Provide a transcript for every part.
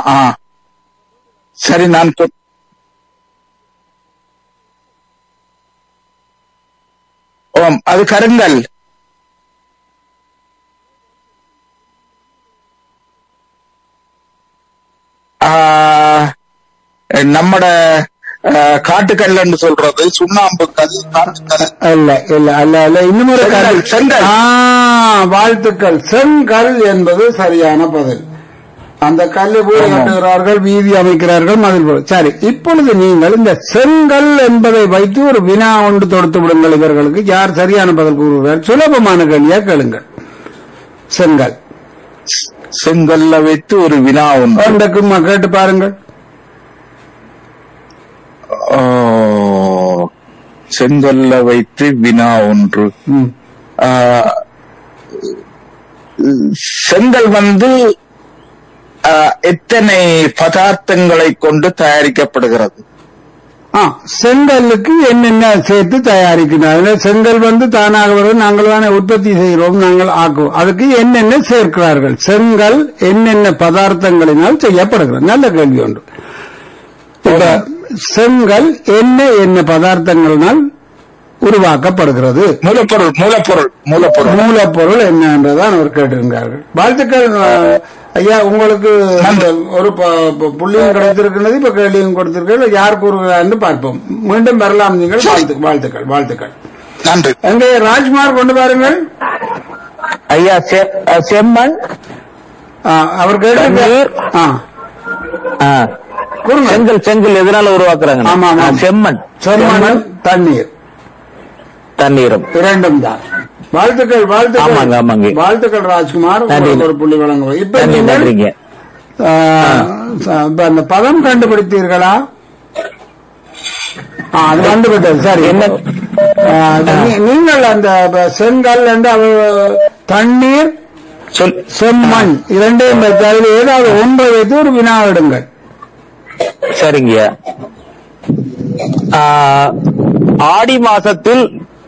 ஆ சரி நான் கொ- ஓம் அது கருங்கல் ஆ, நம்மட ஆ, காட்டுக்கல்லுன்னு சொல்றது சுண்ணாம்பு கல் காட்டுக்கல் இல்ல இல்ல அல்ல அல்ல இன்னும் ஒரு செங்கல், கல் செங்கல். ஆ, வாழ்த்துக்கள் செங்கல் என்பது சரியான பதில் அந்த கல்லை வீடு கட்டுகிறார்கள் வீதி அமைக்கிறார்கள் மதில் போடு. சரி இப்பொழுது நீங்கள் இந்த செங்கல் என்பதை வைத்து ஒரு வினா ஒன்று தொடுத்து விடுங்கள் இவர்களுக்கு யார் சரியான பதில் கூறுகிறார் சுலபமான கேள்வியா கேளுங்கள் செங்கல் செங்கல்ல வைத்து ஒரு வினா ஒன்று ஒன்றுக்கும் கேட்டு பாருங்கள் ஓ, செங்கல்ல வைத்து வினா ஒன்று ம். ஆ, செங்கல் வந்து ஆ, எத்தனை பதார்த்தங்களை கொண்டு தயாரிக்கப்படுகிறது ஆ, செங்கல்லுக்கு என்னென்ன சேர்த்து தயாரிக்கிறார்கள் செங்கல் வந்து தானாக வரும் நாங்கள் தானே உற்பத்தி செய்கிறோம் நாங்கள் ஆக்குவோம் அதுக்கு என்னென்ன சேர்க்கிறார்கள் செங்கல் என்னென்ன பதார்த்தங்களினால் செய்யப்படுகிறது நல்ல கேள்வி ஒன்று இப்ப செங்கல் என்ன என்ன பதார்த்தங்களினால் உருவாக்கப்படுகிறது மூலப்பொருள் மூலப்பொருள் மூலப்பொருள் மூலப்பொருள் என்னன்றதான் அவர் கேட்டிருந்தார்கள் வாழ்த்துக்கள் அஹ், ஐயா உங்களுக்கு ஒரு ப- ப- புள்ளியும் கிடைத்திருக்கிறது இப்ப கேள்வியும் கொடுத்திருக்கிறது யார் கூறுகிறார் பார்ப்போம் மீண்டும் வரலாம் நீங்கள் வாழ்த்து வாழ்த்துக்கள் வாழ்த்துக்கள் நன்றி அங்கே ராஜ்குமார் கொண்டு பாருங்கள் ஐயா செ- அஹ் செம்மண் ஆ, அவர் கேட்டிருக்கார் ஆ, ஆ, கூறுங்க செங்கல் செங்கல் எதனால உருவாக்குறாங்க ஆமா, ஆமா. செம்மண் செம்மண் தண்ணீர் தண்ணீரும் இரண்டும் தான் வாழ்த்துக்கள் ஆமாங்க, வாழ்த்துக்கள் ஆமாங்க. வாழ்த்துக்கள் ராஜ்குமார் நன்றி. உங்களுக்கு ஒரு புள்ளி வழங்குவோம் இப்ப நன்றி நீங்கள் நன்றிங்க ஆ, ச- இப்ப அந்த பதம் கண்டுபிடித்தீர்களா ஆ, அது கண்டுபிடித்தது சரி என்ன? ஆ, அது நீ- நீங்கள் அந்த ப- செங்கல் என்று அவ- தண்ணீர் சொல் செம்மண் இரண்டையும் வைத்து அதில் ஏதாவது ஒன்றை வைத்து ஒரு வினா எடுங்கள் சரிங்கய்யா ஆ, ஆடி மாசத்தில்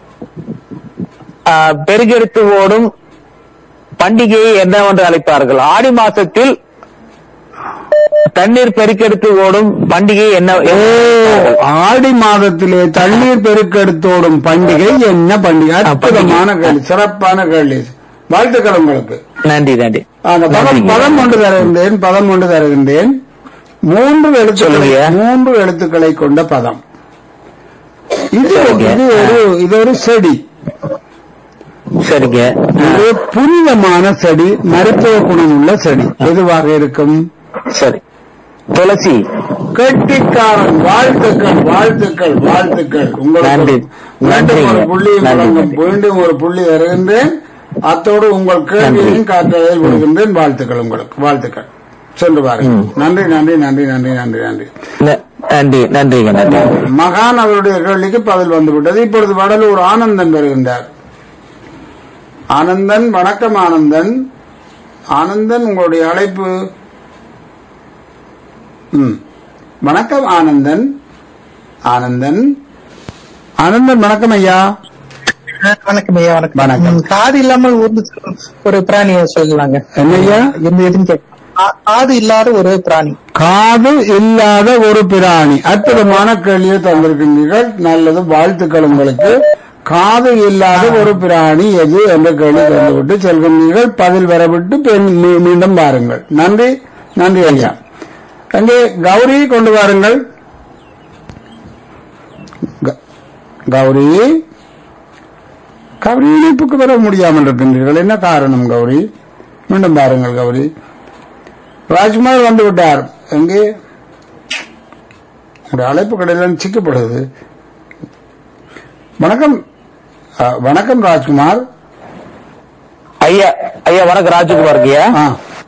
ஆ, பெருகெடுத்து ஓடும் பண்டிகையை என்னவென்று அழைப்பார்கள் ஆடி மாசத்தில் தண்ணீர் பெருக்கெடுத்து ஓடும் பண்டிகை என்ன ஓ ஆடி மாதத்திலே தண்ணீர் பெருக்கெடுத்தோடும் பண்டிகை என்ன பண்டிகை அற்புதமான கேள்வி சிறப்பான கேள்வி வாழ்த்துக்கள் உங்களுக்கு நன்றி நன்றி அந்த பதம் நன்றிங்க. பதம் கொண்டு தருகின்றேன் பதம் கொண்டு தருகின்றேன் மூன்று எழுத்துக்களை சொல்லுங்க. மூன்று எழுத்துக்களை கொண்ட பதம் இது சரிங்க. இது ஒரு இது ஒரு செடி சரிங்க இது புனிதமான செடி மருத்துவ குணமுள்ள செடி எதுவாக இருக்கும் சரி துளசி கெட்டிக்காரன் வாழ்த்துக்கள் வாழ்த்துக்கள் வாழ்த்துக்கள் நன்றி. உங்களுக்கு மீண்டும் ஒரு நன்றிங்க. புள்ளி நன்றி, வழங்கும் நன்றி. மீண்டும் ஒரு புள்ளி தருகின்றேன் அத்தோடு உங்கள் கேள்வியையும் காட்டுவதில் விடுகின்றேன் வாழ்த்துக்கள் உங்களுக்கு வாழ்த்துக்கள் சென்று பாருங்கள் ம். நன்றி நன்றி நன்றி நன்றி நன்றி நன்றி ந- நன்றி நன்றிங்க நன்றி மகான் அவருடைய கேள்விக்கு பதில் வந்துவிட்டது இப்பொழுது வடலூர் ஆனந்தன் வருகின்றார் ஆனந்தன் வணக்கம் ஆனந்தன் ஆனந்தன் உங்களுடைய அழைப்பு ம். வணக்கம் ஆனந்தன் ஆனந்தன் ஆனந்தன் வணக்கம் ஐயா வணக்கம் ஐயா வணக்கம் வணக்கம். ம், காது இல்லாமல் ஒரு ஒரு பிராணியை சொல்லலாங்க என்ன ஐயா என்ன எதுன்னு கேட்க கா- காது இல்லாத ஒரு பிராணி காது இல்லாத ஒரு பிராணி அற்புதமான கேள்வியை தந்திருக்கின்றீர்கள் நல்லது வாழ்த்துக்கள் உங்களுக்கு காது இல்லாத ஒரு பிராணி எது என்ற கேள்வி தந்துவிட்டு செல்கின்றீர்கள் பதில் வரவிட்டு பின் மீ- மீண்டும் பாருங்கள் நன்றி நன்றி ஐயா அங்கே கௌரி கொண்டு வாருங்கள் க- கௌரி கௌரி இணைப்புக்கு வர முடியாமல் இருக்கின்றீர்கள் என்ன காரணம் கௌரி மீண்டும் பாருங்கள் கௌரி ராஜ்குமார் வந்து விட்டார் எங்கே ஒரு அழைப்பு கடையில் சிக்கப்படுது வணக்கம் அ, வணக்கம் ராஜ்குமார் ஐயா ஐயா வணக்கம் ராஜகுமார் ஐயா ஆ,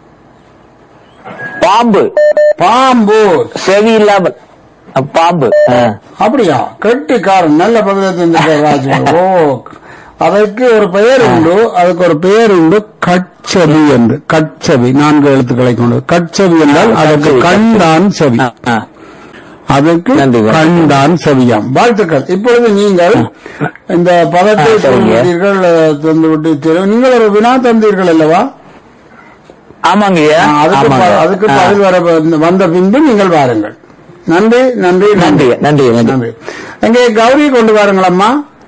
பாம்பு பாம்பு செவி இல்லாமல் அ, பாம்பு ஆ. அப்படியா கெட்டிக்காரன் நல்ல பதிலை தந்திருக்கார் ராஜ்குமார் ஓ அதற்கு ஒரு பெயர் உண்டு அதுக்கு ஒரு பெயர் உண்டு கட்செவி என்று கட்செவி நான்கு எழுத்துக்களை கொண்டு கட்செவி என்றால் அதற்கு கட்செவி, கண்டான் செவி ஆ, ஆ. அதற்கு நன்றி, நன்றி. கண்டான் செவியாம் வாழ்த்துக்கள் இப்பொழுது நீங்கள் இந்த பதத்தை ஆ, சரிங்க. தந்தீர்கள் தந்து விட்டு நீங்கள் ஒரு வினா தந்தீர்கள் அல்லவா ஆமாங்க ஐயா ஆ, அதுக்கு ப- ஆமாங்க. அதுக்கு ஆ. பதில் வர வந்த பின்பு நீங்கள் வாருங்கள் நன்றி நன்றி நன்றி நன்றி நன்றி நன்றி எங்கே கௌரி கொண்டு வாருங்களம்மா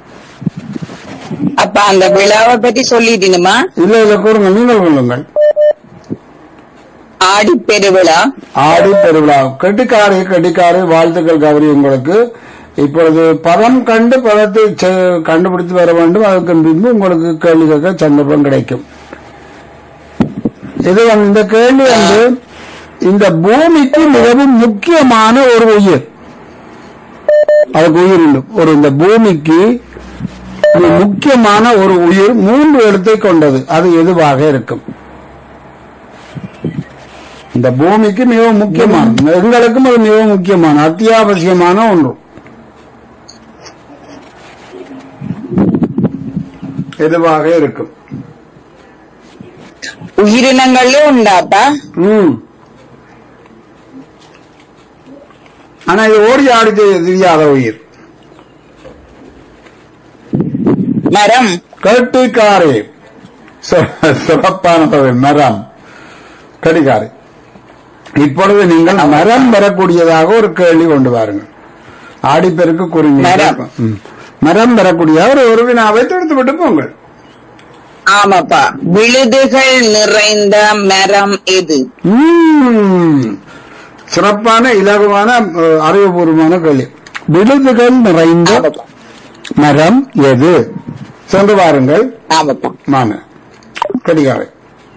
அப்ப அந்த விழாவை பத்தி சொல்லிட்டீனுமா இல்ல இல்ல கூறுங்க நீங்கள் கொள்ளுங்கள் ஆடி பெருவிழா ஆடி பெருவிழா கெட்டிக்காரு கெட்டிக்காரு வாழ்த்துக்கள் கௌரி உங்களுக்கு இப்பொழுது பதம் கண்டு பதத்தை செ- கண்டுபிடித்து வர வேண்டும் அதற்கு பின்பு உங்களுக்கு கேள்வி கேட்க சந்தர்ப்பம் கிடைக்கும் இது வந்து- இந்த கேள்வி வந்து இந்த பூமிக்கு மிகவும் முக்கியமான ஒரு உயிர் அதுக்கு உயிர் உண்டு ஒரு இந்த பூமிக்கு ஒரு முக்கியமான ஒரு உயிர் மூன்று எழுத்தை கொண்டது அது எதுவாக இருக்கும் இந்த பூமிக்கு மிகவும் முக்கியமான எங்களுக்கும் அது மிகவும் முக்கியமான அத்தியாவசியமான ஒன்று எதுவாக இருக்கும் உயிரினங்களே உண்டாப்பா ம் ஆனா இது ஓடி ஆடி தெ- தெரியாத உயிர் மரம் கட்டிக்காரி சிறப்பான பதில் மரம் கடிகாரி இப்பொழுது நீங்கள் மரம் பெறக்கூடியதாக ஒரு கேள்வி கொண்டு வாருங்கள் ஆடிப்பெருக்கு குறுங்கி மரம். ம். மரம் பெறக்கூடிய ஒரு ஒரு வினாவை தொடுத்து விட்டு போங்கள் ஆமாப்பா விழுதுகள் நிறைந்த மரம் எது ம். சிறப்பான இலகுவான அஹ், அறிவுபூர்வமான கேள்வி விழுதுகள் நிறைந்த ஆமாப்பா மரம் எது சென்று வாருங்கள் ஆமாப்பா மான கடிகாரை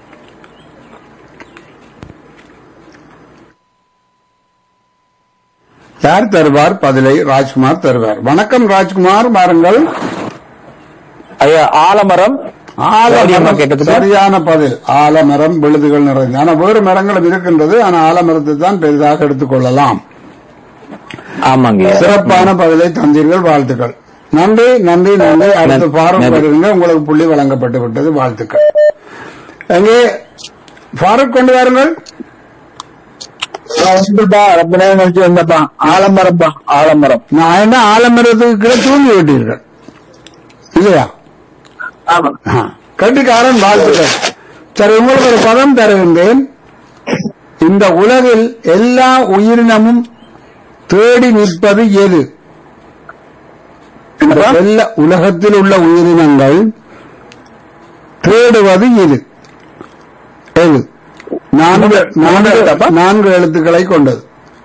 யார் தருவார் பதிலை ராஜ்குமார் தருவார் வணக்கம் ராஜ்குமார் வாருங்கள் ஐயா ஆலமரம் ஆலமரம் சரியாம்மா கேட்டதுக்கு? சரியான பதில் ஆலமரம் விழுதுகள் நிறைந்த ஆனா வேறு மரங்களும் இருக்கின்றது ஆனா ஆலமரத்தை தான் பெரிதாக எடுத்துக்கொள்ளலாம் ஆமாங்க ஐயா. சிறப்பான பதிலை தந்தீர்கள் வாழ்த்துக்கள் நன்றி நன்றி நன்றி அடுத்து நன்றி. ஃபாரூக் நன்றி. வருங்க உங்களுக்கு புள்ளி வழங்கப்பட்டு விட்டது வாழ்த்துக்கள் எங்கே ஃபாரூக் கொண்டு வாருங்கள் வந்துப்பா ரொம்ப நேரம் கழிச்சு வந்தப்பா ஆலமரம்ப்பா ஆலமரம் நான் என்ன ஆலமரத்துக்கு கீழே தூங்கி விட்டீர்கள் இல்லையா ஆமா ஆ. கட்டிக்காரன் வாழ்த்துக்கள் சரி உங்களுக்கு ஒரு பதம் தருகின்றேன் இந்த உலகில் எல்லா உயிரினமும் தேடி நிற்பது எது இந்த எல்லா உலகத்தில் உள்ள உயிரினங்கள் தேடுவது எது எது நான்கு நான்கு நான்கு எழுத்துக்களை கொண்டது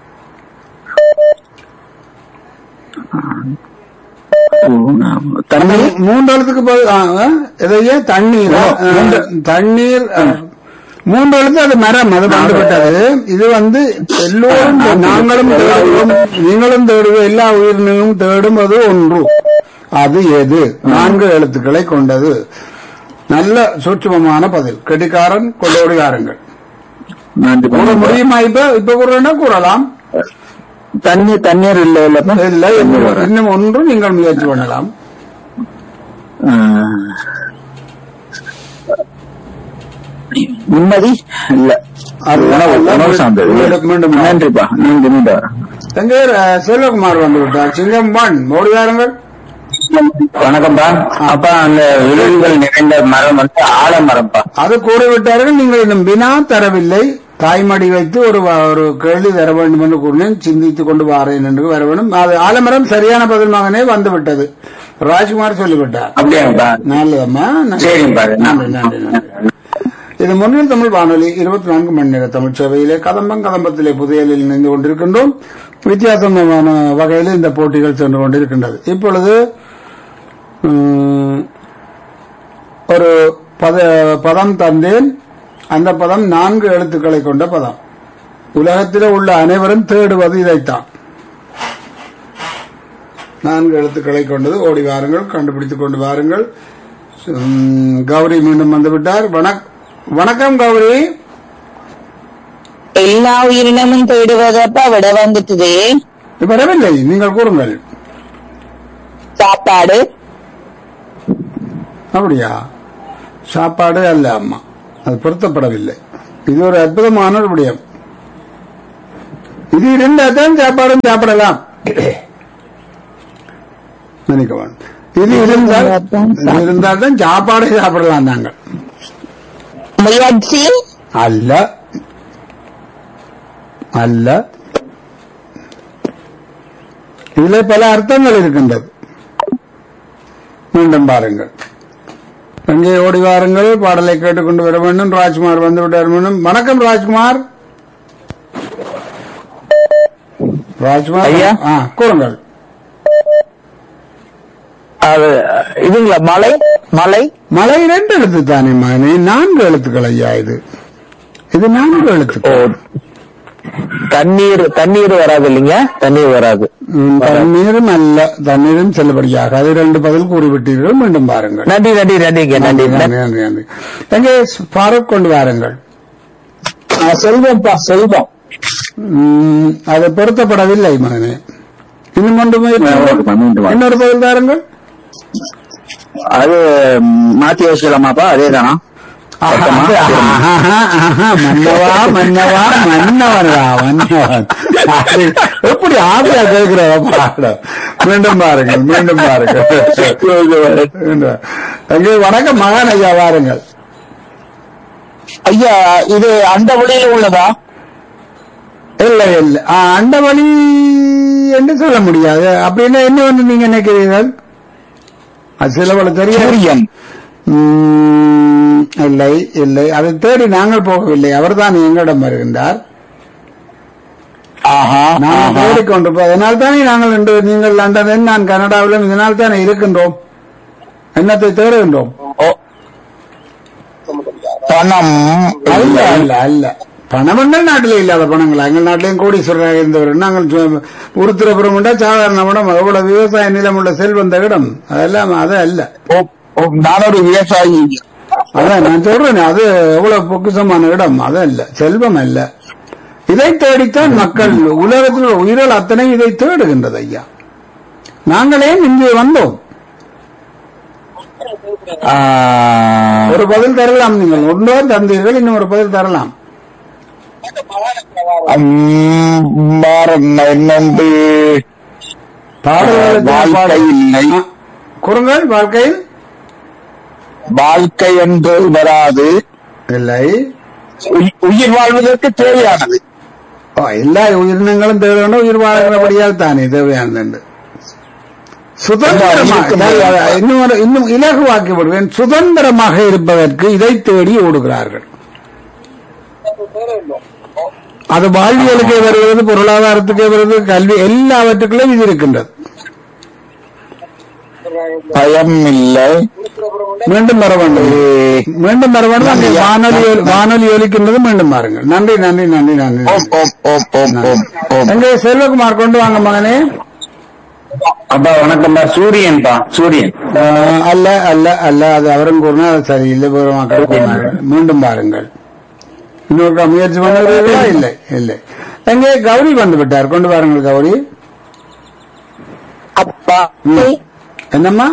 தண்ணீர் மூன்று எழுத்துக்கு பதில் ஆ, ஆ, இதையே தண்ணீர் ஆ, தண்ணீர் ஆ, மூன்று எழுத்து அது மரம் அது வந்துவிட்டது இது வந்து எல்லோரும் நாங்களும் தேடுவோம் நீங்களும் தேடுவோம் எல்லா உயிரினங்களும் தேடும் அது ஒன்று அது எது நான்கு எழுத்துக்களை கொண்டது நல்ல சூட்சுமமான பதில் கெட்டிக்காரன் கொண்டோடுகாரங்கள் கூற முடியுமா இப்ப இப்ப கூறனா கூறலாம் தண்ணீர் தண்ணீர் இல்ல இல்லப்பா இல்ல இன்னும் இன்னும் ஒன்று நீங்கள் முயற்சி பண்ணலாம் நிம்மதி இல்ல அது உணவு உணவு சார்ந்தது மீண்டும் மீண்டும் நன்றிப்பா நீங்க மீண்டும் வரேன். எங்கே அஹ், செல்வகுமார் வந்து விட்டார் சிங்கம் ஒன் மோடியாருங்கள் வணக்கம்ப்பா அப்பா அந்த விழுதுகள் நிறைந்த மரம் வந்து ஆலமரம்ப்பா அது கூறிவிட்டார்கள் நீங்கள் இன்னும் வினா தரவில்லை தாய்மடி வைத்து ஒரு வ- ஒரு கேள்வி தர வேண்டும் என்று கூறினேன் சிந்தித்துக் கொண்டு வாரேன் என்று வர வேண்டும் அது ஆலமரம் சரியான பதில் மகனே வந்து விட்டது ராஜ்குமார் சொல்லிவிட்டார் அப்படியாங்கப்பா நல்லதம்மா நன்றி. சரிங்கப்பா. நன்றி நன்றி நன்றி இது முன்னில் தமிழ் வானொலி இருபத்தி நான்கு மணி நேர தமிழ் சேவையிலே கதம்பம் கதம்பத்திலே புதையலில் இணைந்து கொண்டிருக்கின்றோம் வித்தியாசமான வகையில் இந்த போட்டிகள் சென்று கொண்டிருக்கின்றது இப்பொழுது உம், ஒரு பத பதம் தந்தேன் அந்த பதம் நான்கு எழுத்துக்களை கொண்ட பதம் உலகத்தில் உள்ள அனைவரும் தேடுவது இதைத்தான் நான்கு எழுத்துக்களை கொண்டது ஓடி வாருங்கள் கண்டுபிடித்துக் கொண்டு வாருங்கள் உம், கௌரி மீண்டும் வந்துவிட்டார் வணக் வணக்கம் கௌரி எல்லா உயிரினமும் தேடுவதப்பா விட வந்துட்டுது வரவில்லை நீங்கள் கூறுங்கள் சாப்பாடு அப்படியா சாப்பாடு அல்ல அம்மா அது பொருத்தப்படவில்லை இது ஒரு அற்புதமான ஒரு விடயம் இது இருந்தால் தான் சாப்பாடும் சாப்பிடலாம் நினைக்கவன் இது இருந்தால் இது இருந்தால் தான் சாப்பாடு சாப்பிடலாம் நாங்கள் முயற்சி அல்ல அல்ல இதுல பல அர்த்தங்கள் இருக்கின்றது மீண்டும் பாருங்கள் அங்கே ஓடி வாருங்கள் பாடலை கேட்டுக்கொண்டு வர வேண்டும் ராஜ்குமார் வந்து விட்டார் மீண்டும் வணக்கம் ராஜ்குமார் ராஜ்குமார் ஐயா. ஆ கூறுங்கள் அது இதுங்களா மலை மலை மலை ரெண்டு எழுத்து தானே மகனே நான்கு எழுத்துக்கள் ஐயா இது இது நான்கு ஓ எழுத்துக்கள் தண்ணீர் தண்ணீர் வராது இல்லைங்க தண்ணீர் வராது ம், தண்ணீரும் அல்ல தண்ணீரும் செல்லுபடியாக அது ரெண்டு பதில் கூறிவிட்டீர்கள் மீண்டும் பாருங்கள் நன்றி நன்றி நன்றிங்க நன்றி நன்றி நன்றி நன்றி எங்கே ஃபாரூக் கொண்டு வாருங்கள் செல்வம்ப்பா செல்வம் ம், அது பொருத்தப்படவில்லை மகனே இன்னும் ஒன்று முயற்சி. இன்னொரு பதில் தாருங்கள் அது மாத்தி யோசிக்கலாமாப்பா அதே தானா ஆஹா, ஆஹா, ஆஹா, மன்னவா மன்னவா மன்னவன்டா மன்னவன் அது எப்படி ஆசையா கேட்கிற பாடம் மீண்டும் பாருங்கள் மீண்டும் பாருங்கள் மீண்டும். அங்கே வணக்கம் மகான் ஐயா வாருங்கள் ஐயா இது அந்த வழியில உள்ளதா இல்லை இல்லை ஆ, அண்டவழி என்று சொல்ல முடியாது அப்படின்னா என்ன வந்து நீங்க நினைக்கிறீர்கள் அது சிலவள தெரியும் சூரியன் ம், இல்லை இல்லை அதை தேடி நாங்கள் போகவில்லை அவர்தான் எங்களிடம் வருகின்றார் ஆஹா நாங்கள் ஆஹா. தேடிக்கொண்டிருப்போம் அதனால் தானே நாங்கள் இன்று நீங்கள் லண்டனில் நான் கனடாவிலும் இதனால் தானே இருக்கின்றோம் என்னத்தை தேடுகின்றோம் ஓ. பணம் அல்ல அல்ல அல்ல பணம் என்றால் நாட்டிலே இல்லாத பணங்களா எங்கள் நாட்டிலேயும் கோடீஸ்வரராக இருந்தவர் நாங்கள் சு- உருத்திரபுரம் உண்டா சாதாரண இடம் எவ்வளவு விவசாய நிலம் உள்ள செல்வந்த இடம் அதெல்லாம் அது அல்ல ஓ, ஓ, நான் ஒரு விவசாயி அதான் நான் சொல்றேன் அது எவ்வளவு பொக்கிசமான இடம் அது அல்ல செல்வம் அல்ல இதை தேடித்தான் மக்கள் உலகத்தில் உள்ள உயிர்கள் அத்தனை இதை தேடுகின்றது ஐயா நாங்களே இங்கே வந்தோம் ஆ, ஒரு பதில் தரலாம் நீங்கள் ஒன்றோ தந்தீர்கள் இன்னும் ஒரு பதில் தரலாம் ம், மரம் என்னண்டு பாடல்களுக்கு வாழ்க்கை பாடல். இல்லை. ஆ, கூறுங்கள் வாழ்க்கையில் வாழ்க்கை என்று வராது இல்லை உயி- உயிர் வாழ்வதற்கு தேவையானது ஓ, எல்லா உயிரினங்களும் தேவை வேண்டும் உயிர் வாழ்கிறபடியால் தானே தேவையானது சுதந்திரமாக நான் இன்னும் ஒரு- இன்னும் இலகுவாக்கி விடுவேன் சுதந்திரமாக இருப்பதற்கு இதை தேடி ஓடுகிறார்கள் அது வாழ்வியலுக்கே வருகிறது பொருளாதாரத்துக்கே வருகிறது கல்வி எல்லாவற்றுக்குள்ளும் இது இருக்கின்றது பயம் இல்லை மீண்டும் வர வேண்டும் மீண்டும் வர வேண்டும் அங்கே வானொலி ஒலி- வானொலி ஒலிக்கின்றது மீண்டும் பாருங்கள் நன்றி நன்றி நன்றி நன்றி ஓம் ஓம் ஓம் ஓம் ஓம் ஓம் எங்கே செல்வகுமார் கொண்டு வாங்க மகனே அப்பா வணக்கம்ப்பா சூரியன்பா சூரியன் ஆஹ், அல்ல அல்ல அல்ல அது அவரும் கூறினா அது சரியில்லை பூர்வமாக்கள் கூறினார்கள் மீண்டும் பாருங்கள் இன்னொரு முயற்சி பண்ணுறீர்களா இல்லை இல்லை எங்கே கௌரி வந்து விட்டார் கொண்டு வாருங்கள் கௌரி அப்பா ம். என்னம்மா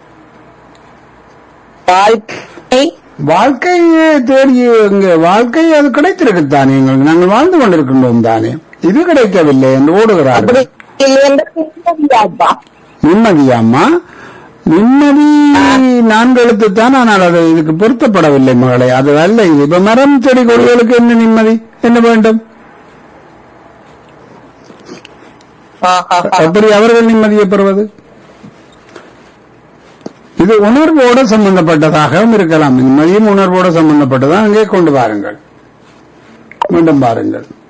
வாழ்க்கை வாழ்க்கையை தேடி இங்க வாழ்க்கை அது கிடைத்திருக்குத்தானே எங்களுக்கு நாங்கள் வாழ்ந்து கொண்டிருக்கின்றோம் தானே இது கிடைக்கவில்லை என்று அப்படி ஓடுகிறார்கள் இல்லை என்று அப்பா நிம்மதியாம்மா நிம்மதி நான்கு எழுத்து தான் ஆனால் அது இதுக்கு பொருத்தப்படவில்லை மகளே அது அல்ல இது இப்ப மரம் செடி கொடிகளுக்கு என்ன நிம்மதி என்ன வேண்டும் எப்படி அவர்கள் நிம்மதியை பெறுவது இது உணர்வோடு சம்பந்தப்பட்டதாகவும் இருக்கலாம் நிம்மதியும் உணர்வோடு சம்பந்தப்பட்டதான் அங்கே கொண்டு வாருங்கள் மீண்டும் பாருங்கள்